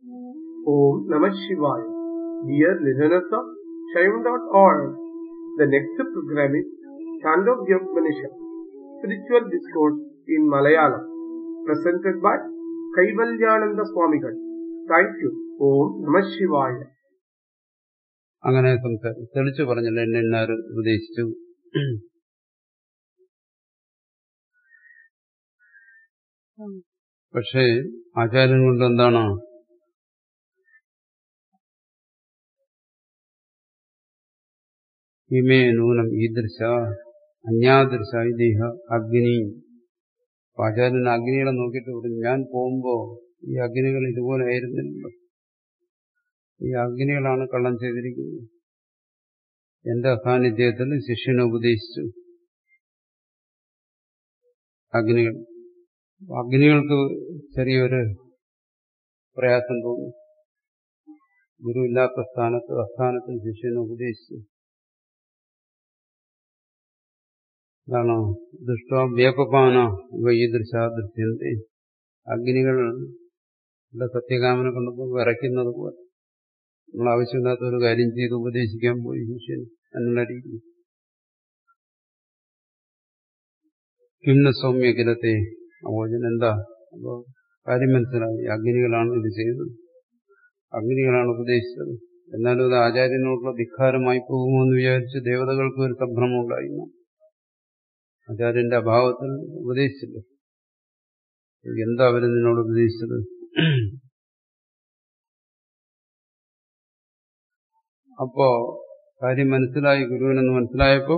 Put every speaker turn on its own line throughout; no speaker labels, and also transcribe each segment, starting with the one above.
Om Namah Shivaya. Dear listeners of Shaivan.org, the next program is Chandogya Upanishad, Spiritual Discourse in Malayalam, presented by Kaivalyananda Swamigal. Thank you. Om Namah Shivaya.
അങ്ങനെ സംസാരിച്ചു തെളിച്ചു പറഞ്ഞില്ല എന്നെ എന്നാര് ഉപദേശിച്ചു പക്ഷേ ആചാര്യൻ കൊണ്ട് എന്താണ് ഇമേ നൂനം ഈദൃശ അന്യാദൃശ ഇദ്ദേഹ അഗ്നി ആചാര്യൻ അഗ്നികളെ നോക്കിയിട്ട് പറഞ്ഞു ഞാൻ പോകുമ്പോ ഈ അഗ്നികൾ ഇതുപോലെ ആയിരുന്നില്ലല്ലോ ഈ അഗ്നികളാണ് കള്ളം ചെയ്തിരിക്കുന്നത് എന്റെ അസാന്നിധ്യത്തിൽ ശിഷ്യനെ ഉപദേശിച്ചു അഗ്നികൾ അഗ്നികൾക്ക് ചെറിയൊരു പ്രയാസം തോന്നി ഗുരു ഇല്ലാത്ത സ്ഥാനത്ത് അസ്ഥാനത്തിൽ ശിഷ്യനെ ഉപദേശിച്ചു എന്താണ് ദുഷ്ട വ്യാപപാന ഇവ ഈ ദൃശാദൃശ്യന്തി അഗ്നികളുടെ സത്യകാമന കൊണ്ടപ്പോൾ വിറയ്ക്കുന്നത് പോലെ നമ്മൾ ആവശ്യമില്ലാത്ത ഒരു കാര്യം ചെയ്ത് ഉപദേശിക്കാൻ പോയി ശിഷ്യൻ എന്നുള്ള രീതി കിണ്ണ സൗമ്യകിലത്തെ അവോചൻ എന്താ അപ്പോ കാര്യം മനസ്സിലായി അഗ്നികളാണ് ഇത് ചെയ്തത് അഗ്നികളാണ് ഉപദേശിച്ചത് എന്നാലും അത് ആചാര്യനോടുള്ള ധിക്കാരമായി പോകുമോ എന്ന് വിചാരിച്ച് ദേവതകൾക്ക് ഒരു സംഭ്രമം ഉണ്ടായിരുന്നു ആചാര്യന്റെ അഭാവത്തിൽ ഉപദേശിച്ചില്ല എന്താ അവര് നിന്നോട് ഉപദേശിച്ചത് അപ്പോ കാര്യം മനസ്സിലായി ഗുരുവിനെന്ന് മനസ്സിലായപ്പോ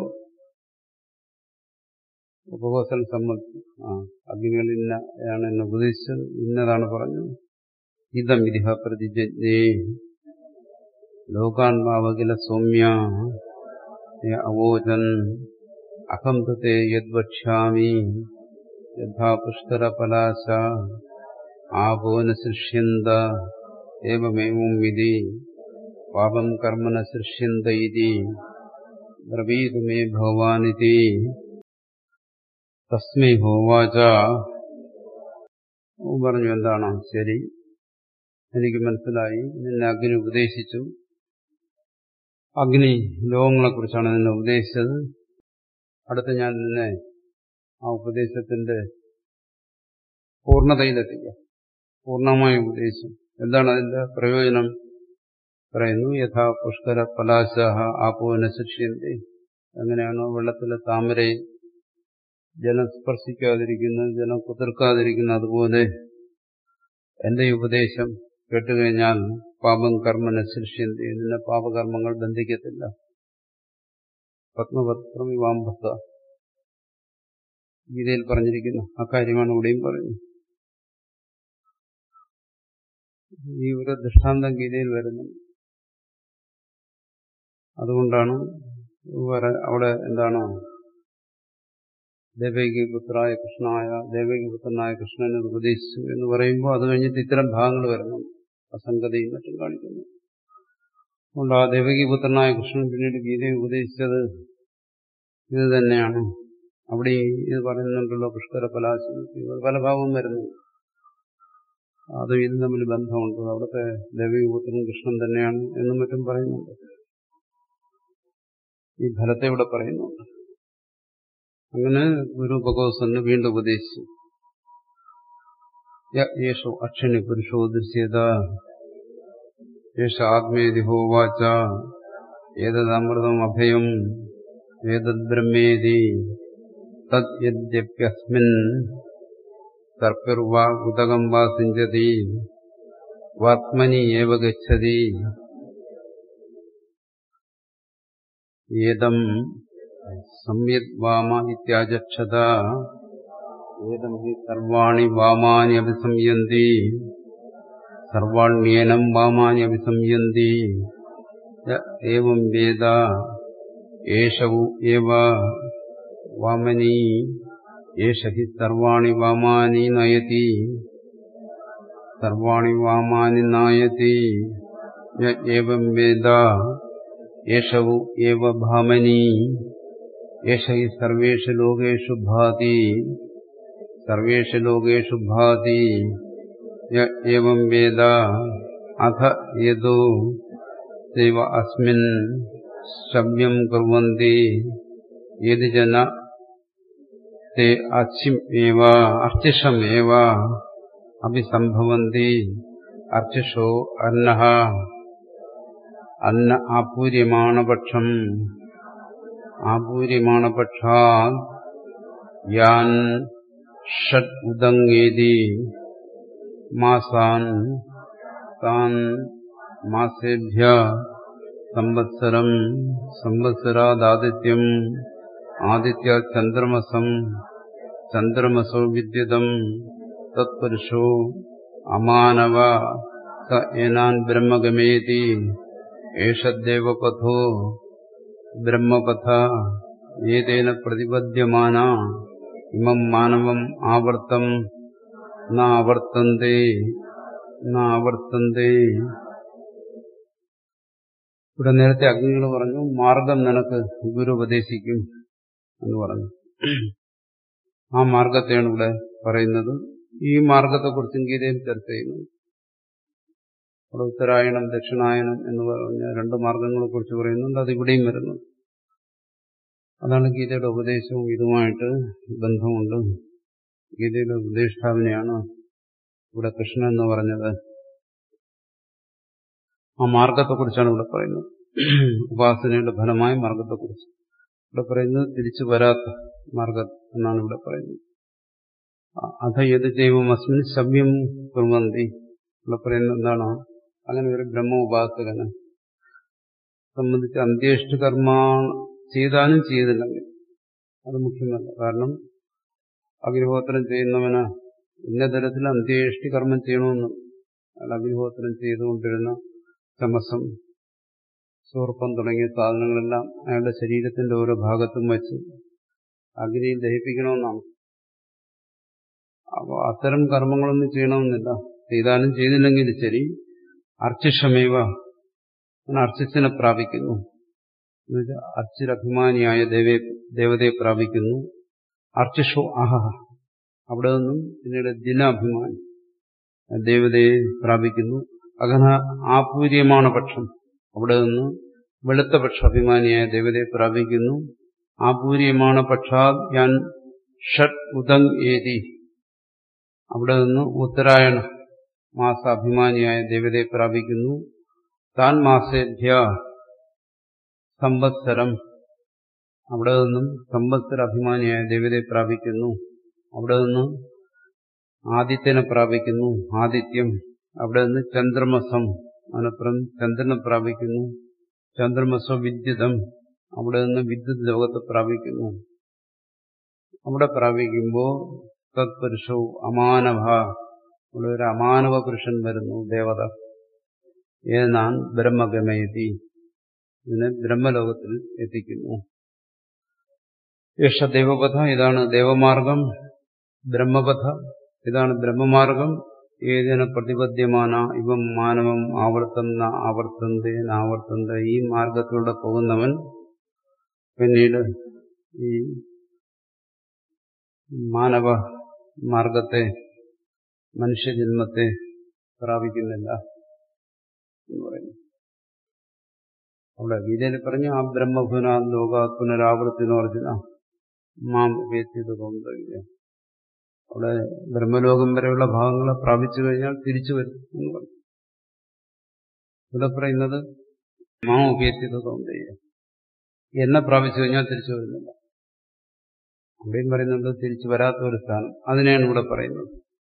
ഉപവാസൻ സമ്മതിച്ചു ആ അഗ്നികൾ ഇന്നയാണ് എന്നെ ഉപദേശിച്ചത് ഇന്നതാണ് പറഞ്ഞത് ഇതം ഇതിഹ പ്രതിജ്ഞേ ലോകാത്മാവകില സൗമ്യ അവോചൻ അഹം തേ യദ്വക്ഷ്യാമി യഥാ പുഷ്കരപലാശ ആപോന സൃഷ്യന്ത ഏവമേവം വിധി പാപം കർമ്മ ന സൃഷ്യന്ത ഇതി ബ്രവീതു മേ ഭഗവാനിതി തസ്മൈ ഹോവാച പറഞ്ഞു എന്താണ് ശരി എനിക്ക് മനസ്സിലായി നിന്നെ അഗ്നി ഉപദേശിച്ചു അഗ്നി ലോകങ്ങളെക്കുറിച്ചാണ് നിന്നെ ഉപദേശിച്ചത് അടുത്ത് ഞാൻ നിന്നെ ആ ഉപദേശത്തിന്റെ പൂർണ്ണതയിലെത്തിക്കാം പൂർണ്ണമായ ഉപദേശം എന്താണ് അതിന്റെ പ്രയോജനം പറയുന്നു യഥാ പുഷ്കര പലാശാഹ ആപോന ശിഷ്യന്തി എങ്ങനെയാണോ വെള്ളത്തിലെ താമരയെ ജലം സ്പർശിക്കാതിരിക്കുന്നത് ജലം കുതിർക്കാതിരിക്കുന്നത് അതുപോലെ എന്റെ ഉപദേശം കേട്ടുകഴിഞ്ഞാൽ പാപം കർമ്മന സൃഷ്യന്തി നിന്നെ പാപകർമ്മങ്ങൾ ബന്ധിക്കത്തില്ല പത്മപത്രം വാംഭസ ഗീതയിൽ പറഞ്ഞിരിക്കുന്നു അക്കാര്യമാണ് ഇവിടെയും പറയുന്നത് ഈ ഒരു ദൃഷ്ടാന്തം ഗീതയിൽ വരുന്നു അതുകൊണ്ടാണ് അവിടെ എന്താണ് ദേവകി പുത്രായ കൃഷ്ണായ ദേവകി പുത്രനായ കൃഷ്ണനെ ഉപദേശിച്ചു എന്ന് പറയുമ്പോൾ അത് കഴിഞ്ഞിട്ട് ഇത്തരം ഭാഗങ്ങൾ വരുന്നു അസംഗതയും മറ്റും കാണിക്കുന്നു അതുകൊണ്ട് ആ ദേവകി പുത്രനായ കൃഷ്ണൻ പിന്നീട് ഗീതയെ ഉപദേശിച്ചത് ഇത് തന്നെയാണ് അവിടെ ഇത് പറയുന്നുണ്ടല്ലോ പുഷ്കര പലാശം പല ഭാഗവും വരുന്നു അതും ഇതും തമ്മിൽ ബന്ധമുണ്ട് അവിടുത്തെ ദേവകി പുത്രൻ കൃഷ്ണൻ തന്നെയാണ് എന്നും മറ്റും പറയുന്നുണ്ട് ഈ ഫലത്തെ ഇവിടെ പറയുന്നുണ്ട് അങ്ങനെ ഗുരു ഭഗവത്സന് വീണ്ടും ഉപദേശിച്ചു യേശോ അക്ഷണി പുരുഷോ ദൃശ്യത യേശ ആത്മേതി ഹോവാച ഏതമൃതം അഭയം ഏതദ്ബ്രഹ്മേതി തദ് യദ്യപ്യസ്മിൻ തർപ്പിർവാ ഉദകം വാ സിഞ്ചതി വാത്മനി ഏവ ഗച്ഛതി ഏതം സംയത് വാമ ഇത്യാചക്ഷത ഏതം ഹി സർവാണി വാമാനി അഭിസംയന്തി സർവാണ്യേനം വാമാനി അഭിസംയന്തി ഏവം വേദ ഏഷവു ഏവ വാമനി ഏഷ ഹി സർവാണി വാമാനി നയതി സർവാണി വാമാനി നായതി ഏവം വേദ ഏഷവു ഏവ ഭാമനി ഏഷ ഹി സർവേഷു ലോകേഷു ഭാതി സർവേഷു ലോകേഷു ഭാതി ഏവം വേദ അഥ യദോ ദൈവ അസ്മിൻ ശവ്യം കുർവന്തി യതി ജന ते अर्चिमेव अर्चिषमेव अभिसम्भवन्ति अर्चिषो अन्नः अन्न आपूर्यमाणपक्षम् आपूर्यमाणपक्षात् यान् षट् उदङ्गेति मासान् तान् मासेभ्य संवत्सरम् संवत्सरादादित्यम् ആദിത്യ ചന്ദ്രമസം ചന്ദ്രമസോ വിദ്യുതം തത്പുരുഷോ അമാനവ സ ഏനാൻ ബ്രഹ്മഗമേതി ഏഷദ്ദേവപഥോ ബ്രഹ്മപഥ ഏതേന പ്രതിപദ്യമാന ഇമം മാനവം ആവർത്തം നാവർത്തന്തേ നാവർത്തന്തേ ഇവിടെ നേരത്തെ അഗ്നികൾ പറഞ്ഞു മാർഗം നിനക്ക് ഗുരു ഉപദേശിക്കും എന്ന് പറഞ്ഞു ആ മാർഗത്തെയാണ് ഇവിടെ പറയുന്നത് ഈ മാർഗത്തെക്കുറിച്ചും ഗീതയിൽ ചർച്ച ചെയ്യുന്നു ഇവിടെ ഉത്തരായണം ദക്ഷിണായനം എന്ന് പറഞ്ഞ രണ്ട് മാർഗങ്ങളെ കുറിച്ച് പറയുന്നുണ്ട് അത് ഇവിടെയും വരുന്നു അതാണ് ഗീതയുടെ ഉപദേശവും ഇതുമായിട്ട് ബന്ധമുണ്ട് ഗീതയുടെ ഉപദേഷ്ടാവിനെയാണ് ഇവിടെ കൃഷ്ണൻ എന്ന് പറഞ്ഞത് ആ മാർഗത്തെക്കുറിച്ചാണ് ഇവിടെ പറയുന്നത് ഉപാസനയുടെ ഫലമായ മാർഗത്തെക്കുറിച്ച് ഇവിടെ പറയുന്നത് തിരിച്ചു വരാത്ത മാർഗം എന്നാണ് ഇവിടെ പറയുന്നത് അധ ഏത് ജൈവം അസ്മിൻ ശവ്യം കുർവന്തി ഇവിടെ പറയുന്നത് എന്താണ് അങ്ങനെ ഒരു ബ്രഹ്മ ഉപാസകന് സംബന്ധിച്ച് അന്ത്യേഷ്ട കർമ്മ ചെയ്താലും ചെയ്തില്ലെങ്കിൽ അത് മുഖ്യമല്ല കാരണം അഗ്നിഹോത്രം ചെയ്യുന്നവന് ഇന്ന തരത്തിൽ അന്ത്യേഷ്ടി കർമ്മം ചെയ്യണമെന്ന് അയാൾ അഗ്നിഹോത്രം ചെയ്തുകൊണ്ടിരുന്ന ചമസം സൂർപ്പം തുടങ്ങിയ സാധനങ്ങളെല്ലാം അയാളുടെ ശരീരത്തിന്റെ ഓരോ ഭാഗത്തും വെച്ച് അഗ്നിയിൽ ദഹിപ്പിക്കണമെന്നാണ് അപ്പോൾ അത്തരം കർമ്മങ്ങളൊന്നും ചെയ്യണമെന്നില്ല ചെയ്താലും ചെയ്തില്ലെങ്കിൽ ശരി അർച്ചിഷമേവ അർച്ചിസിനെ പ്രാപിക്കുന്നു എന്നുവെച്ചാൽ അർച്ചിരഭിമാനിയായ ദേവയെ ദേവതയെ പ്രാപിക്കുന്നു അർച്ചിഷോ അഹ അവിടെ നിന്നും പിന്നീട് ദിനാഭിമാനി ദേവതയെ പ്രാപിക്കുന്നു അകന ആപൂര്യമാണ് പക്ഷം അവിടെ നിന്ന് വെളുത്ത പക്ഷ അഭിമാനിയായ ദേവതയെ പ്രാപിക്കുന്നു ആപൂര്യമാണ് പക്ഷാത് ഞാൻ ഷട്ട് ഉദങ് ഏതി അവിടെ നിന്ന് ഉത്തരായണ മാസ അഭിമാനിയായ ദേവതയെ പ്രാപിക്കുന്നു താൻ മാസേഭ്യ സംവത്സരം അവിടെ നിന്നും സംവത്സര അഭിമാനിയായ ദേവതയെ പ്രാപിക്കുന്നു അവിടെ നിന്ന് ആദിത്യനെ പ്രാപിക്കുന്നു ആദിത്യം അവിടെ നിന്ന് ചന്ദ്രമസം അനപ്പുറം ചന്ദ്രനെ പ്രാപിക്കുന്നു ചന്ദ്രമസോ വിദ്യുതം അവിടെ നിന്ന് വിദ്യുത് ലോകത്തെ പ്രാപിക്കുന്നു അവിടെ പ്രാപിക്കുമ്പോൾ തത്പുരുഷവും അമാനവ ഇവിടെ ഒരു അമാനവ പുരുഷൻ വരുന്നു ദേവത ഏനാൻ ബ്രഹ്മഗമയതി ഇതിനെ ബ്രഹ്മലോകത്തിൽ എത്തിക്കുന്നു യക്ഷ ദേവപഥ ഇതാണ് ദേവമാർഗം ബ്രഹ്മപഥ ഇതാണ് ബ്രഹ്മമാർഗം ഏതിനെ പ്രതിപദ്യമാന ഇവം മാനവം ആവർത്തന്ന ആവർത്തന്ത ആവർത്തന്ത ഈ മാർഗത്തിലൂടെ പോകുന്നവൻ പിന്നീട് ഈ മാനവ മാർഗത്തെ മനുഷ്യജന്മത്തെ പ്രാപിക്കുന്നില്ല എന്ന് പറയുന്നു അവിടെ ഗീതയിൽ പറഞ്ഞു ആ ബ്രഹ്മഭുന ലോക പുനരാവർത്തിനോ അർജുന മാം ഉപേക്ഷിത തോന്നുക അവിടെ ബ്രഹ്മലോകം വരെയുള്ള ഭാഗങ്ങളെ പ്രാപിച്ചു കഴിഞ്ഞാൽ തിരിച്ചു വരും എന്ന് പറഞ്ഞു ഇവിടെ പറയുന്നത് മാ ഉപേക്ഷിത തോന്നുക എന്നെ പ്രാപിച്ചു കഴിഞ്ഞാൽ തിരിച്ചു വരുന്നില്ല അവിടെയും പറയുന്നുണ്ട് തിരിച്ചു വരാത്ത ഒരു സ്ഥാനം അതിനെയാണ് ഇവിടെ പറയുന്നത്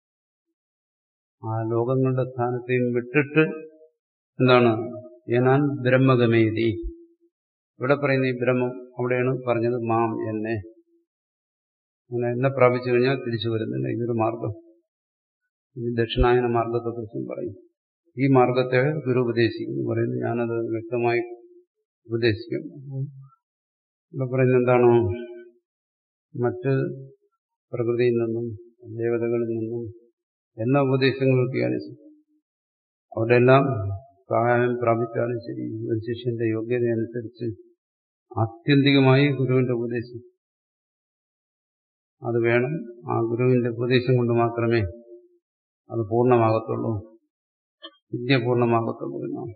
ആ ലോകങ്ങളുടെ സ്ഥാനത്തെയും വിട്ടിട്ട് എന്താണ് ഞാൻ ബ്രഹ്മഗമേതി ഇവിടെ പറയുന്ന ഈ ബ്രഹ്മം അവിടെയാണ് പറഞ്ഞത് മാം എന്നെ അങ്ങനെ എന്നെ പ്രാപിച്ചു കഴിഞ്ഞാൽ തിരിച്ചു വരുന്നില്ല ഇതൊരു മാർഗം ഇത് ദക്ഷിണായന മാർഗത്തെക്കുറിച്ചും പറയും ഈ മാർഗത്തെ ഗുരു ഉപദേശിക്കുന്നു പറയുന്നു ഞാനത് വ്യക്തമായി ഉപദേശിക്കും ഇവിടെ പറയുന്നത് എന്താണോ മറ്റ് പ്രകൃതിയിൽ നിന്നും ദേവതകളിൽ നിന്നും എല്ലാ ഉപദേശങ്ങളും കിട്ടിയാലും അവിടെ എല്ലാം സഹായം പ്രാപിച്ചാലും ശരി ഒരു ശിഷ്യന്റെ യോഗ്യതയനുസരിച്ച് ആത്യന്തികമായി ഗുരുവിന്റെ ഉപദേശം അത് വേണം ആ ഗുരുവിന്റെ ഉപദേശം കൊണ്ട് മാത്രമേ അത് പൂർണ്ണമാകത്തുള്ളൂ വിദ്യ പൂർണ്ണമാകത്തുള്ളൂ എന്നാണ്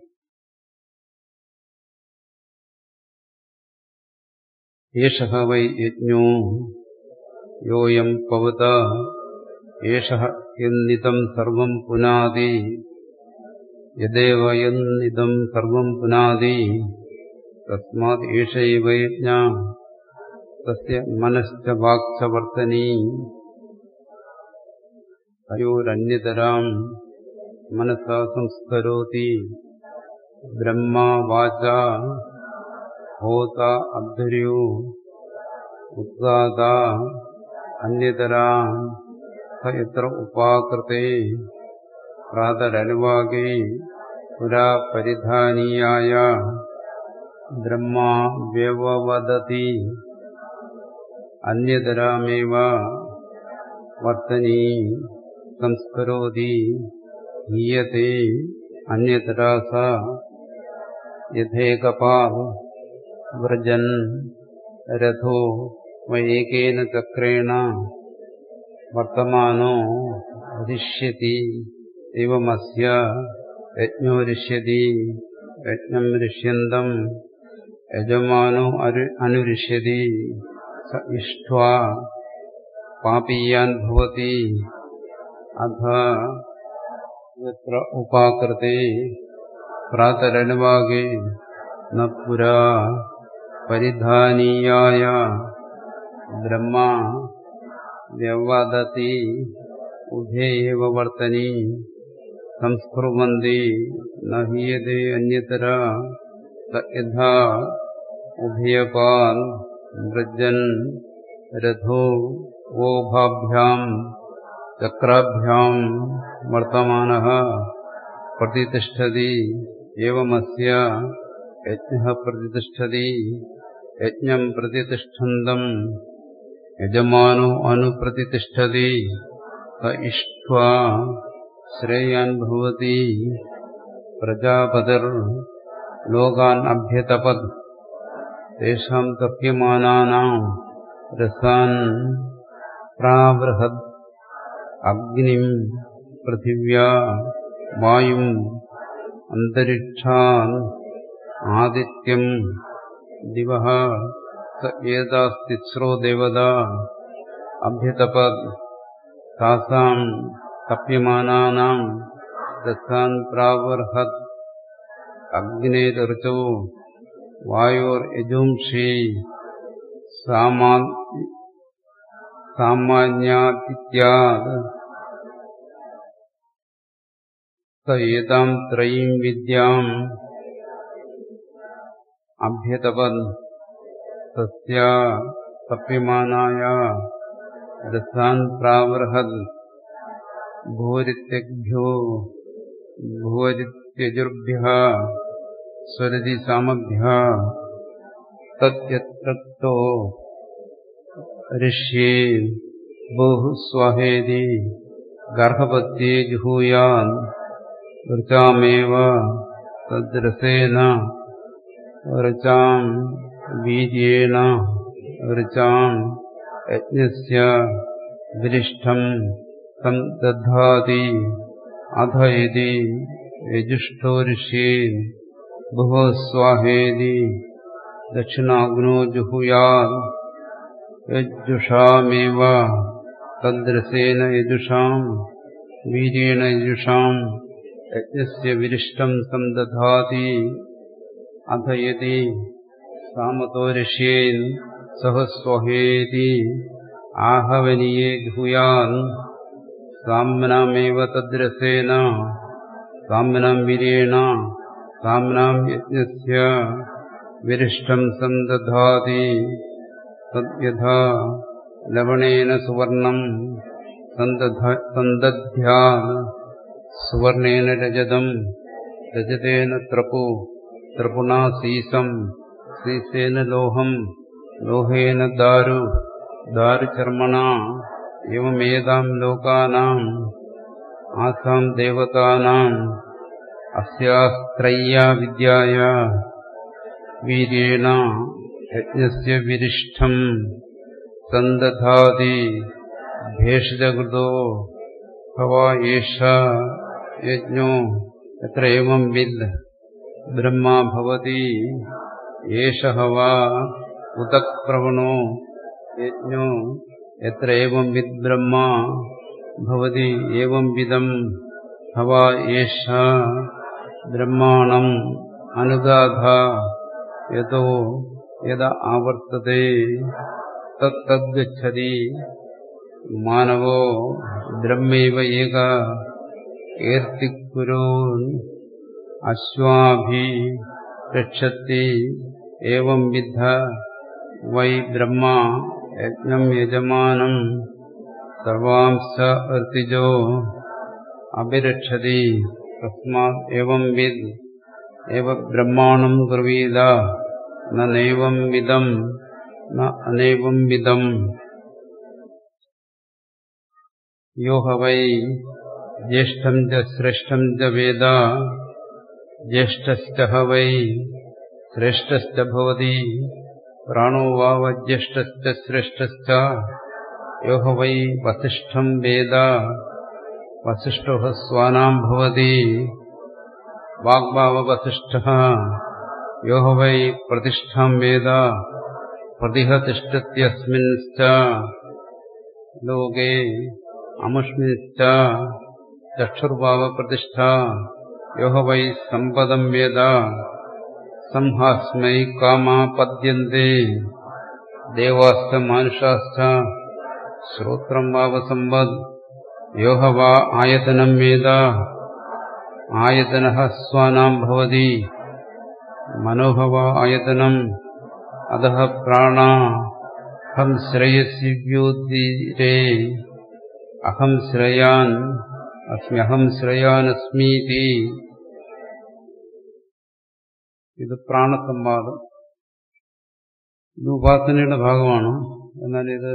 ഏഷ വൈ യജ്ഞോ യോയം പവത ഏഷ എന്നിതം സർവം പുനാതി യദേവ എന്നിതം സർവം പുനാതി തസ്മാത് ഏഷൈവ യജ്ഞ തസ്യ മനശ്ച വാക്ച വർത്തനീ തയോരന്യതരാം മനസാ സംസ്കരോതി ബ്രഹ്മാ വാച ഹോത അബ്ധര്യോ ഉദ്ഗാത അന്യതരാ സ എത്ര ഉപാകൃതേ പ്രാതരനുവാകേ പുരാ പരിധാനീയായ ബ്രഹ്മാ വ്യവവദതി അന്യതരാമേവ വർത്തനീ സംസ്കരോതി ഹീയത്തെ അന്യതരാ സ യഥേകപാൽ വ്രജൻ രഥോ വൈകേന ചക്രേണ വർത്തമാനോ രിഷ്യതി एवमस्य यज्ञो ऋष्यति यज्ञम् ऋष्यन्तम् यजमानो अनुऋष्यति स इष्ट्वा पापीयान् भवति अथ यत्र उपाकृते प्रातरनुवागे न पुरा परिधानीयाय ब्रह्मा व्यवदति उभे एव वर्तनी संस्कुर्वन्ति न हीयते अन्यतरा यथा उभयपान् व्रजन् रथो वोभाभ्याम् चक्राभ्याम् वर्तमानः प्रतितिष्ठति एवमस्य यज्ञः प्रतितिष्ठति यज्ञम् प्रतितिष्ठन्तम् यजमानो अनुप्रतितिष्ठति स इष्ट्वा ശ്രേയാൻ ഭവതി പ്രജാപതിർ ലോകാൻ അഭ്യതപത് തേഷാം തപ്യമാനാനാം രസാൻ പ്രാവൃഹത് അഗ്നിം പൃഥിവ്യാ വായും അന്തരിക്ഷാൻ ആദിത്യം ദിവ സ ഏതാസ്തിസ്രോ ദേവത അഭ്യതപത് താസാം തപ്യമാനാനാം രസാൻ പ്രാവർഹത് അഗ്നേർച്ചോ വായോർ യജുംഷി സാമാന്യാതിഥ്യാത് സേതാം ത്രയീം വിദ്യാം അഭ്യതപൻ തസ്യ തപ്യമാനായ രസാൻ പ്രാവർഹത് ഭൂരിത്യഭ്യോ ഭൂരിത്യജുർഭ്യ സ്വരതി സാമഭ്യ തത്യത്രക്തോ ഋഷ്യേ ബഹുസ്വഹേതി ഗർഭപത്യേ ജുഹൂയാൻ ഋചാമേവ തദ്രസേന ഋചാം വീര്യേണ ഋചാം യജ്ഞസ്യ വിരിഷ്ടം തം ദധാതി അധ യതി യജുഷ്ടോ ഋഷ്യേ ബഹുസ്വാഹേതി ദക്ഷിണാഗ്നോ ജുഹുയാത് യജുഷാമേവ തദ്രസേന യജുഷാം വീര്യേണ യജുഷാം യജ്ഞസ്യ വിരിഷ്ടം സംദധാതി അധ യതി സാമതോ ഋഷ്യേൻ സഹസ്വഹേതി ആഹവനീയേ ജുഹുയാൻ സാമ്നാമേവ തദ്രസേന സാമ്നാം വിരേണ സാമ്നാം യജ്ഞസ്യ വിരിഷ്ടം സന്ദധാതി തദ്യഥാ ലവണേന സുവർണം സന്ദധ്യാ സുവർണേന രജതം രജതേന ത്രപു ത്രപുണാ സീസം സീസേന ലോഹം ലോഹേന ദാരു ദാരുചർമ്മണ एवमेताम् लोकानाम् आसाम् देवतानाम् अस्यास्त्रय्या विद्याया वीर्येण यज्ञस्य विरिष्ठम् सन्दधाति भेषजकृतो भवा एष यज्ञो എത്ര ഏവം വിദ് ബ്രഹ്മ ഭവതി യേശ വാ ഉദക്പ്രവണോ യജ്ഞോ എത്ര ഏവം വിദ് ബ്രഹ്മ ഭവതി ഏവം വിധം ഹവാ യേശ ബ്രഹ്മാണം അനുദാധ യതോ യദ ആവർത്തത്തെ തദ്ഗച്ഛതി മാനവോ ബ്രഹ്മൈവ ഏക കീർത്തിക്കുരോൻ അശ്വാഭി രക്ഷത്തി ഏവം വിദ്ധ വൈ ബ്രഹ്മ യജ്ഞം യജമാനം സർവാംശ ഋതിജോ അഭിരക്ഷതി തസ്മാത് ഏവം വിദ് ഏവ ബ്രഹ്മാണം ബ്രവീത നൈവം വിധം ന അനേവം വിധം യോ ഹവൈ ജ്യേഷ്ഠം ച ശ്രേഷ്ഠം ച വേദ ജ്യേഷ്ഠശ്ച ഹവൈ ശ്രേഷ്ഠശ്ച ഭവതി പ്രാണോ വാവ ജ്യേഷ്ഠശ്ച ശ്രേഷ്ഠശ്ച യോ ഹവൈ വസിഷ്ഠം വേദ വസിഷ്ഠോ സ്വാനാം ഭവതി വാഗ്ഭാവ വസിഷ്ഠ യോ വൈ പ്രതിഷ്ഠാം വേദ പ്രതിഹ തിഷ്ടത്യസ്മിൻശ്ച ലോകേ അമുഷ്മിശ്ച ചക്ഷുർഭാവ പ്രതിഷ്ഠ യോ വൈ സമ്പദം വേദ സംഹാസ്മൈ കാമാ പദ്യന്തെ ദേവാശ്ച മാനുഷാശ്ച ശ്രോത്രം വാവ സമ്പദ് യോ വാ ആയതനം വേദ ആയതന സ്വാനാം ഭവതി മനോഭവ ആയതനം അധ പ്രാണ ഹം ശ്രേയസ്യോദ്ധീരേ അഹം ശ്രേയാൻ അസ്മ്യഹം ശ്രേയാനസ്മീതി ഇത് പ്രാണസംവാദം ഇത് ഉപാസനയുടെ ഭാഗമാണ് എന്നാൽ ഇത്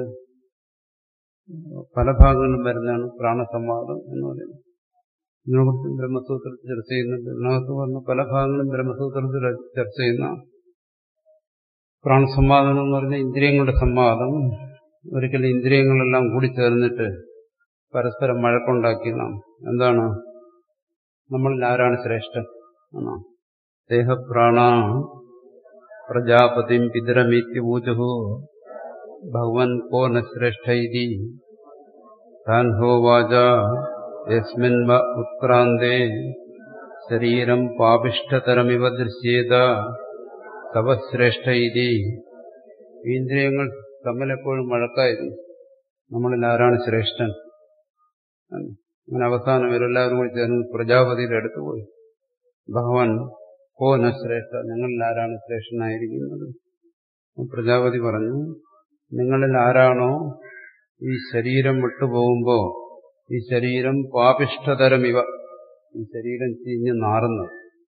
പല ഭാഗങ്ങളിലും വരുന്നതാണ് പ്രാണസംവാദം എന്ന് പറയുന്നത് ഇതിനെക്കുറിച്ച് ബ്രഹ്മസൂത്രത്തിൽ ചർച്ച ചെയ്യുന്നുണ്ട് ഇതിനകത്ത് പറഞ്ഞ പല ഭാഗങ്ങളും ബ്രഹ്മസൂത്രത്തിൽ ചർച്ച ചെയ്യുന്ന പ്രാണസംവാദം എന്ന് പറഞ്ഞ ഇന്ദ്രിയങ്ങളുടെ സംവാദം ഒരിക്കലും ഇന്ദ്രിയങ്ങളെല്ലാം കൂടി ചേർന്നിട്ട് പരസ്പരം മഴക്കുണ്ടാക്കിയതാണ് എന്താണ് നമ്മളിൽ ആരാണ് ശ്രേഷ്ഠൻ എന്നാ ദേഹപ്രാണ പ്രജാപതിം പിതരമീത്യപൂജു ഭഗവൻ കോ ന ശ്രേഷ്ഠ ഇതി താൻ ഹോവാച യസ്മിൻ വ ഉത്ക്രാന്തേ ശരീരം പാപിഷ്ടതരമിവ ദൃശ്യേത തവശ്രേഷ്ഠ ഇതി ഇന്ദ്രിയങ്ങൾ തമ്മിലെപ്പോഴും വഴക്കായിരുന്നു നമ്മളിൽ ആരാണ് ശ്രേഷ്ഠൻ അങ്ങനെ അവസാനം ഇവരെല്ലാവരും കൂടി ചേർന്ന് പ്രജാപതിയുടെ അടുത്ത് പോയി ഭഗവാൻ ഓ ന ശ്രേഷ്ഠ നിങ്ങളിൽ ആരാണ് ശ്രേഷ്ഠനായിരിക്കുന്നത് പ്രജാപതി പറഞ്ഞു നിങ്ങളിൽ ആരാണോ ഈ ശരീരം വിട്ടുപോകുമ്പോ ഈ ശരീരം പാപിഷ്ടതരമിവ ഈ ശരീരം ചീഞ്ഞ് നാറുന്നത്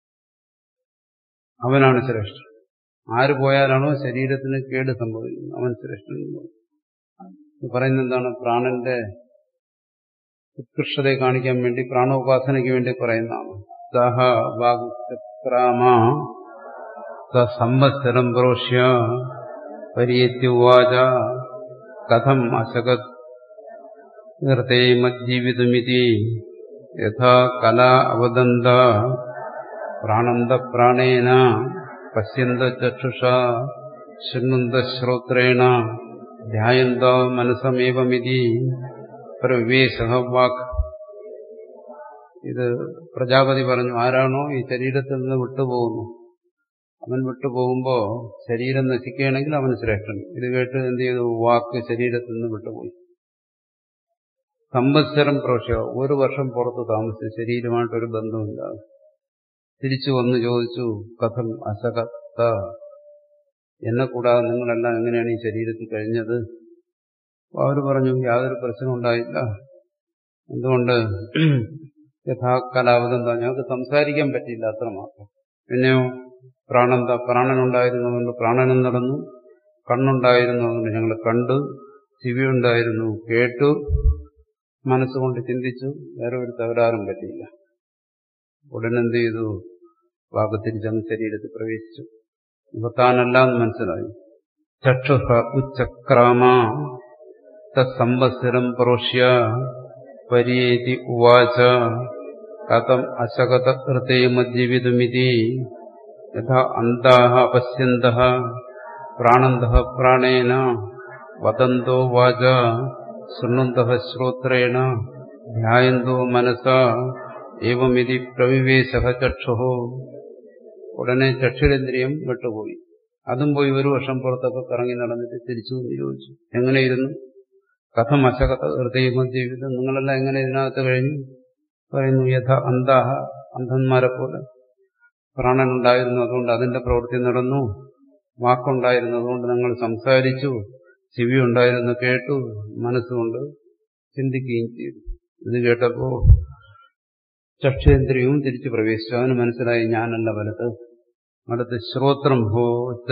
അവനാണ് ശ്രേഷ്ഠൻ ആര് പോയാലാണോ ശരീരത്തിന് കേട് സംഭവിക്കുന്നത് അവൻ ശ്രേഷ്ഠൻ പറയുന്നത് എന്താണ് പ്രാണന്റെ ഉത്കൃഷ്ടതയെ കാണിക്കാൻ വേണ്ടി പ്രാണോപാസനയ്ക്ക് വേണ്ടി പറയുന്നതാണ് സഹ വാഗ്രാമ സംവത്സരം പ്രോഷ്യ പര്യേത്യുവാച കഥം അശകത് നിർത്തേ മജ്ജീവിതമിതി യഥാ കല അവദന്ത പ്രാണന്ത പ്രാണേന പശ്യന്ത ചക്ഷുഷ ശൃണ്വന്ത ശ്രോത്രേണ ധ്യായന്ത മനസ്സമേവമിതി പ്രവേശ വാക്ക് ഇത് പ്രജാപതി പറഞ്ഞു ആരാണോ ഈ ശരീരത്തിൽ നിന്ന് വിട്ടുപോകുന്നു അവൻ വിട്ടുപോകുമ്പോ ശരീരം നശിക്കുകയാണെങ്കിൽ അവൻ ശ്രേഷ്ഠൻ ഇത് കേട്ട് എന്ത് ചെയ്തു വാക്ക് ശരീരത്തിൽ നിന്ന് വിട്ടുപോയി സംവത്സരം പ്രോഷ്യ ഒരു വർഷം പുറത്ത് താമസിച്ചു ശരീരമായിട്ടൊരു ബന്ധമില്ല തിരിച്ചു വന്ന് ചോദിച്ചു കഥം അസകത്ത എന്നെ കൂടാതെ നിങ്ങളെല്ലാം എങ്ങനെയാണ് ഈ ശരീരത്തിൽ കഴിഞ്ഞത് അവർ പറഞ്ഞു യാതൊരു പ്രശ്നം ഉണ്ടായില്ല എന്തുകൊണ്ട് യഥാകലാവതെന്താ ഞങ്ങൾക്ക് സംസാരിക്കാൻ പറ്റിയില്ല അത്രമാത്രം പിന്നെയോ പ്രാണന്ത പ്രാണനുണ്ടായിരുന്നതുകൊണ്ട് പ്രാണനും നടന്നു കണ്ണുണ്ടായിരുന്നതുകൊണ്ട് ഞങ്ങൾ കണ്ടു ചെവി ഉണ്ടായിരുന്നു കേട്ടു മനസ്സുകൊണ്ട് ചിന്തിച്ചു വേറെ ഒരു തകരാറും പറ്റിയില്ല ഉടനെന്ത് ചെയ്തു വാക്ക് തിരിച്ചങ്ങ് ശരീരത്തിൽ പ്രവേശിച്ചു ഇപ്പൊ താനല്ല എന്ന് മനസ്സിലായി ചക്ഷുഹ ഉച്ചക്രാമ തത്സംവത്സരം പ്രോഷ്യ പര്യേതി ഉവാച കഥം അശകത ഹൃദയമജീവിതമിതി യഥാ അന്താഹ പശ്യന്ത പ്രാണന്ത പ്രാണേന വദന്തോ വാച ശൃണ്വന്ത ശ്രോത്രേണ ധ്യായന്തോ മനസ ഏവമിതി പ്രവിവേശ ചക്ഷു ഉടനെ ചക്ഷുരേന്ദ്രിയം വിട്ടുപോയി അതും പോയി ഒരു വർഷം പുറത്തൊക്കെ കറങ്ങി നടന്നിട്ട് തിരിച്ചു ചോദിച്ചു എങ്ങനെയിരുന്നു കഥം അശകഥ ഹൃദയമ ജീവിതം നിങ്ങളെല്ലാം എങ്ങനെ ഇതിനകത്ത് കഴിഞ്ഞു പറയുന്നു യഥ അന്താഹ അന്ധന്മാരെ പോലെ പ്രാണനുണ്ടായിരുന്നു അതുകൊണ്ട് അതിന്റെ പ്രവൃത്തി നടന്നു വാക്കുണ്ടായിരുന്നു അതുകൊണ്ട് നിങ്ങൾ സംസാരിച്ചു ചെവി ഉണ്ടായിരുന്നു കേട്ടു മനസ്സുകൊണ്ട് ചിന്തിക്കുകയും ചെയ്തു ഇത് കേട്ടപ്പോ ചക്ഷേന്ദ്രിയവും തിരിച്ചു പ്രവേശിച്ചു അവന് മനസ്സിലായി ഞാനല്ല വലത് അടുത്ത് ശ്രോത്രം ഹോ ഉച്ച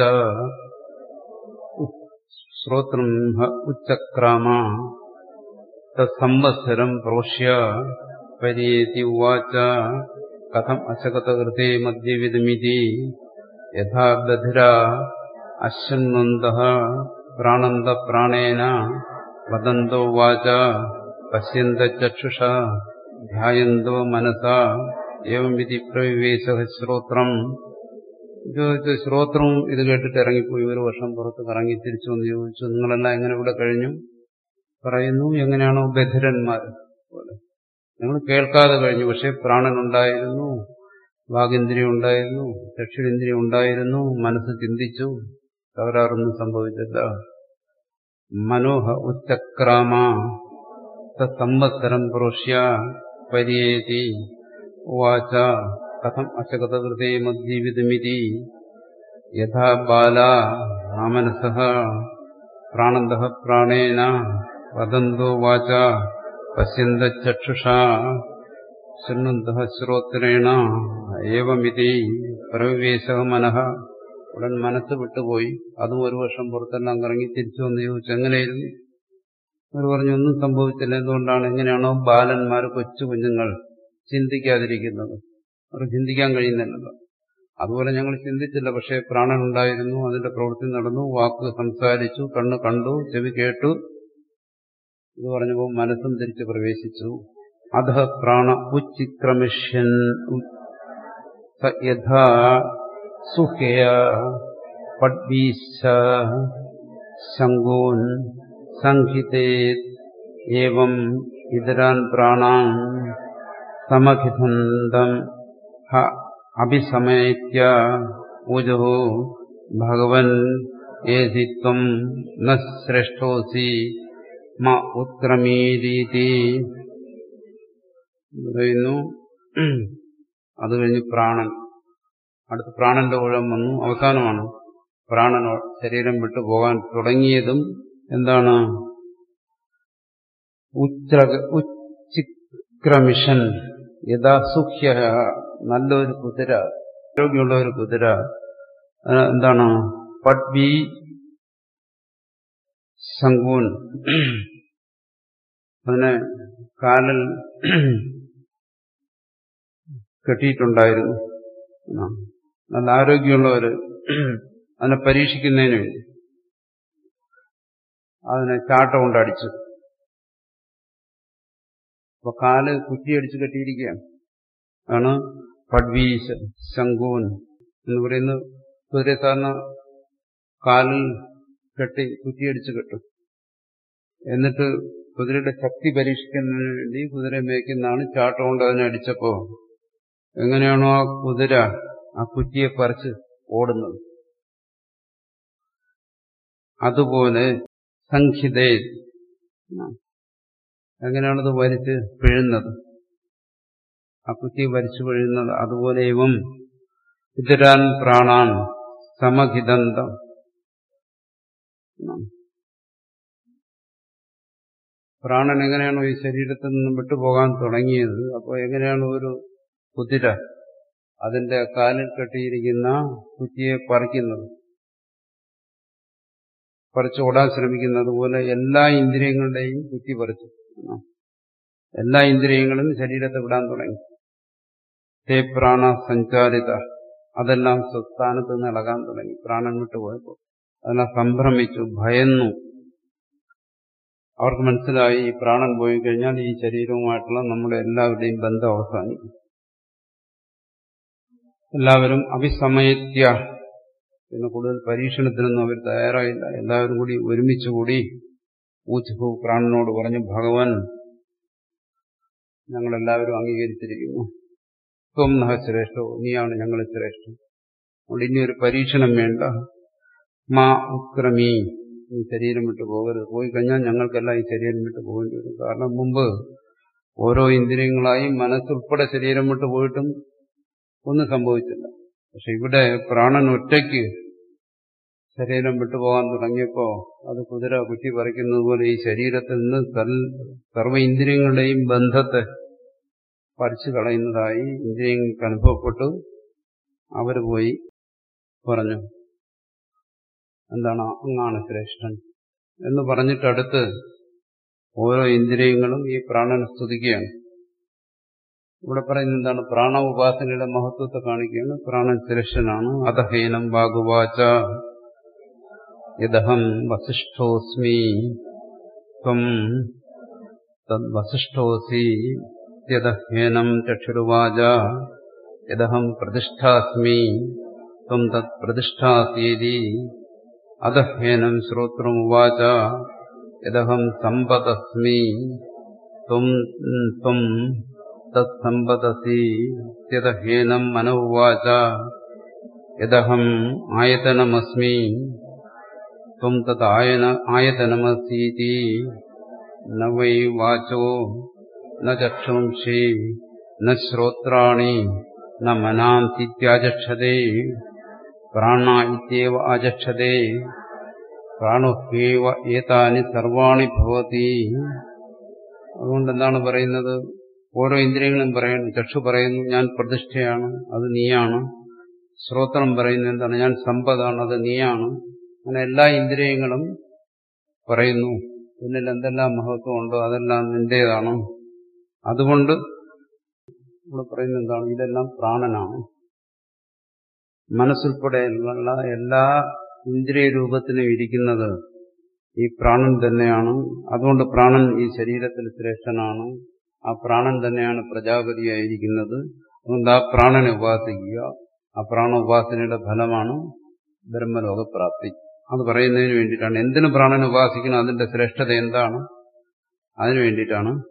ശ്രോത്രം ഉച്ചക്രാമ തത്സംവത്സരം പ്രോഷ്യ പര്യേതി ഉവാച കഥം അശകതകൃതേ മദ്യവിദമിതി യഥാ ബധിര അശ്വന്വന്ത പ്രാണന്ത പ്രാണേന വദന്തോ വാച പശ്യന്ത ചക്ഷുഷ ധ്യായന്തോ മനസ ഏവം വിധി പ്രവിവേശ ശ്രോത്രം ചോദിച്ചു ശ്രോത്രവും ഇത് കേട്ടിട്ട് ഇറങ്ങിപ്പോയി ഒരു വർഷം പുറത്ത് കറങ്ങി തിരിച്ചു വന്ന് ചോദിച്ചു നിങ്ങളെല്ലാം എങ്ങനെ ഇവിടെ കഴിഞ്ഞു പറയുന്നു എങ്ങനെയാണോ ബധിരന്മാർ പോലെ നിങ്ങൾ കേൾക്കാതെ കഴിഞ്ഞു പക്ഷെ പ്രാണനുണ്ടായിരുന്നു വാഗേന്ദ്രിയം ഉണ്ടായിരുന്നു ചക്ഷുരേന്ദ്രിയം ഉണ്ടായിരുന്നു മനസ്സ് ചിന്തിച്ചു തകരാറൊന്നും സംഭവിച്ചില്ല മനോഹ ഉച്ചക്രാമ സംവത്സരം പ്രോഷ്യ പര്യേതി ഉവാച കഥം അശകതകൃതേ മദ്ജീവിതമിതി യഥാ ബാല ആമനസ പ്രാണന്ത പ്രാണേന വദന്തോ വാച പശ്യന്ത ചക്ഷുഷ ശൃണ്വന്ത ശ്രോത്രേണ ഏവമിതി പ്രവിവേശ മനഃ ഉടൻ മനസ്സ് വിട്ടുപോയി അതും ഒരു വർഷം പുറത്തെല്ലാം കറങ്ങി തിരിച്ചു വന്ന് ചോദിച്ചു എങ്ങനെയായിരുന്നു അവർ പറഞ്ഞു ഒന്നും സംഭവിച്ചില്ല എന്തുകൊണ്ടാണ് എങ്ങനെയാണോ ബാലന്മാർ കൊച്ചു കുഞ്ഞുങ്ങൾ ചിന്തിക്കാതിരിക്കുന്നത് അവർ ചിന്തിക്കാൻ കഴിയുന്നില്ലല്ലോ അതുപോലെ ഞങ്ങൾ ചിന്തിച്ചില്ല പക്ഷേ പ്രാണനുണ്ടായിരുന്നു അതിന്റെ പ്രവൃത്തി നടന്നു വാക്ക് സംസാരിച്ചു കണ്ണ് കണ്ടു ചെവി കേട്ടു ഇത് പറഞ്ഞപ്പോൾ മനസ്സും തിരിച്ച് പ്രവേശിച്ചു അധ പ്രാണ ഉച്ചിക്രമിഷ്യൻ യഥാ സുഖയ പഡ്വീശ ശങ്കൂൻ സംഹിതേ ഏവം ഇതരാൻ പ്രാണാം സമഖിതന്തം ഹ അഭിസമയത്യ ഊജോ ഭഗവൻ ഏതി ത്വം ന ശ്രേഷ്ഠോസി മ ഉത്ക്രമീരീതി പറയുന്നു അത് കഴിഞ്ഞ് പ്രാണൻ അടുത്ത് പ്രാണന്റെ ഊഴം വന്നു അവസാനമാണ് പ്രാണൻ ശരീരം വിട്ടു പോകാൻ തുടങ്ങിയതും എന്താണ് ഉച്ചിക്രമിഷൻ യഥാസുഖ്യ നല്ലൊരു കുതിര ആരോഗ്യമുള്ള ഒരു കുതിര എന്താണ് പട്വി ശങ്കൂൻ അതിനെ കാലിൽ കെട്ടിയിട്ടുണ്ടായിരുന്നു നല്ല ആരോഗ്യമുള്ളവര് അതിനെ പരീക്ഷിക്കുന്നതിന് വേണ്ടി അതിനെ ചാട്ട കൊണ്ടടിച്ചു അപ്പൊ കാല് കുറ്റിയടിച്ച് കെട്ടിയിരിക്കുകയാണ് ആണ് പഡ്വീശ ശങ്കൂൻ എന്ന് പറയുന്ന കുതിര സാധാരണ കാലിൽ കെട്ടി കുറ്റിയടിച്ച് കെട്ടും എന്നിട്ട് കുതിരയുടെ ശക്തി പരീക്ഷിക്കുന്നതിന് വേണ്ടി കുതിര മേയ്ക്കുന്നതാണ് ചാട്ടം കൊണ്ട് അതിനെ അടിച്ചപ്പോ എങ്ങനെയാണോ ആ കുതിര ആ കുറ്റിയെ പറിച്ച് ഓടുന്നത് അതുപോലെ സംഖിതേ എങ്ങനെയാണത് വലിച്ച് പിഴുന്നത് ആ കുറ്റി വലിച്ചു പിഴുന്നത് അതുപോലെ ഇവം ഇതരാൻ പ്രാണാൻ സമഹിതന്തം പ്രാണൻ എങ്ങനെയാണോ ഈ ശരീരത്തിൽ നിന്നും വിട്ടുപോകാൻ തുടങ്ങിയത് അപ്പോൾ എങ്ങനെയാണ് ഒരു കുതിര അതിന്റെ കാലിൽ കെട്ടിയിരിക്കുന്ന കുറ്റിയെ പറിക്കുന്നത് പറിച്ചോടാൻ ശ്രമിക്കുന്നത് പോലെ എല്ലാ ഇന്ദ്രിയങ്ങളുടെയും കുറ്റി പറിച്ചു എല്ലാ ഇന്ദ്രിയങ്ങളും ശരീരത്തെ വിടാൻ തുടങ്ങി തേ പ്രാണ സഞ്ചാരിത അതെല്ലാം സ്വസ്ഥാനത്ത് നിന്ന് ഇളകാൻ തുടങ്ങി പ്രാണൻ വിട്ടുപോയപ്പോൾ അതെല്ലാം സംഭ്രമിച്ചു ഭയന്നു അവർക്ക് മനസ്സിലായി ഈ പ്രാണൻ പോയി കഴിഞ്ഞാൽ ഈ ശരീരവുമായിട്ടുള്ള നമ്മുടെ എല്ലാവരുടെയും ബന്ധം അവസാനിക്കും എല്ലാവരും അഭിസമയത്യ പിന്നെ കൂടുതൽ പരീക്ഷണത്തിനൊന്നും അവർ തയ്യാറായില്ല എല്ലാവരും കൂടി ഒരുമിച്ച് കൂടി ഊച്ചുഭു പ്രാണനോട് പറഞ്ഞു ഭഗവാൻ ഞങ്ങളെല്ലാവരും അംഗീകരിച്ചിരിക്കുന്നു ത്വം നഹ ശ്രേഷ്ഠോ നീയാണ് ഞങ്ങൾ ശ്രേഷ്ഠം അതുകൊണ്ട് ഇനി ഒരു പരീക്ഷണം വേണ്ട മാ ഉക്രമീ ഈ ശരീരം വിട്ടു പോകരുത് പോയി കഴിഞ്ഞാൽ ഞങ്ങൾക്കെല്ലാം ഈ ശരീരം വിട്ടു പോകേണ്ടി വരും കാരണം മുമ്പ് ഓരോ ഇന്ദ്രിയങ്ങളായി മനസ്സുൾപ്പെടെ ശരീരം വിട്ടു പോയിട്ടും ഒന്നും സംഭവിച്ചില്ല പക്ഷെ ഇവിടെ പ്രാണൻ ഒറ്റയ്ക്ക് ശരീരം വിട്ടുപോകാൻ തുടങ്ങിയപ്പോ അത് കുതിര കുറ്റി പറിക്കുന്നത് പോലെ ഈ ശരീരത്തിൽ നിന്ന് സർവ ഇന്ദ്രിയങ്ങളുടെയും ബന്ധത്തെ പറിച്ചു കളയുന്നതായി ഇന്ദ്രിയങ്ങൾക്ക് അനുഭവപ്പെട്ടു അവർ പോയി പറഞ്ഞു എന്താണ് അങ്ങാണ് ശ്രേഷ്ഠൻ എന്ന് പറഞ്ഞിട്ടടുത്ത് ഓരോ ഇന്ദ്രിയങ്ങളും ഈ പ്രാണനെ സ്തുതിക്കുകയാണ് ഇവിടെ പറയുന്നത് എന്താണ് പ്രാണ ഉപാസനയുടെ മഹത്വത്തെ കാണിക്കുകയാണ് പ്രാണൻ ശ്രേഷ്ഠനാണ് അധഹീനം വാഗുവാച യദഹം വസിഷ്ഠോസ്മി ത്വം തദ്വസിഷ്ഠോസി യദഹേനം ചക്ഷുരുവാച യദഹം പ്രതിഷ്ഠാസ്മി ത്വം തത് പ്രതിഷ്ഠാസീതി അധഹേനം ശ്രോത്രമുവാച യദഹം സമ്പദസ്മി ത്വം ത്വം തത്സമ്പദസി യദഹേനം മനോവാച യദഹം ആയതനമസ്മി ത്വം തത് ആയന ആയതനമസീതി ന വൈ വാചോ ന ചക്ഷുംഷി ന ശ്രോത്രാണി ന മനാന്തിത്യാചക്ഷതേ പ്രാണ ഇത്യവ ആചക്ഷതേ പ്രാണുഹ്യേവ ഏതാനി സർവാണി ഭവതി അതുകൊണ്ട് എന്താണ് പറയുന്നത് ഓരോ ഇന്ദ്രിയങ്ങളും പറയുന്നു ചക്ഷു പറയുന്നു ഞാൻ പ്രതിഷ്ഠയാണ് അത് നീയാണ് ശ്രോത്രം പറയുന്നു എന്താണ് ഞാൻ സമ്പതാണ് അത് നീയാണ് അങ്ങനെ എല്ലാ ഇന്ദ്രിയങ്ങളും പറയുന്നു എന്നിൽ എന്തെല്ലാം മഹത്വം ഉണ്ടോ അതെല്ലാം നിന്റേതാണ് അതുകൊണ്ട് നമ്മൾ പറയുന്നത് എന്താണ് ഇതെല്ലാം പ്രാണനാണ് മനസ്സുൾപ്പെടെയുള്ള എല്ലാ ഇന്ദ്രിയ രൂപത്തിനും ഇരിക്കുന്നത് ഈ പ്രാണൻ തന്നെയാണ് അതുകൊണ്ട് പ്രാണൻ ഈ ശരീരത്തിൽ ശ്രേഷ്ഠനാണ് ആ പ്രാണൻ തന്നെയാണ് പ്രജാപതിയായിരിക്കുന്നത് അതുകൊണ്ട് ആ പ്രാണനെ ഉപാസിക്കുക ആ പ്രാണ ഉപാസനയുടെ ഫലമാണ് ബ്രഹ്മലോകപ്രാപ്തി അത് പറയുന്നതിന് വേണ്ടിയിട്ടാണ് എന്തിനു പ്രാണനെ ഉപാസിക്കണം അതിന്റെ ശ്രേഷ്ഠത എന്താണ് അതിനു വേണ്ടിയിട്ടാണ്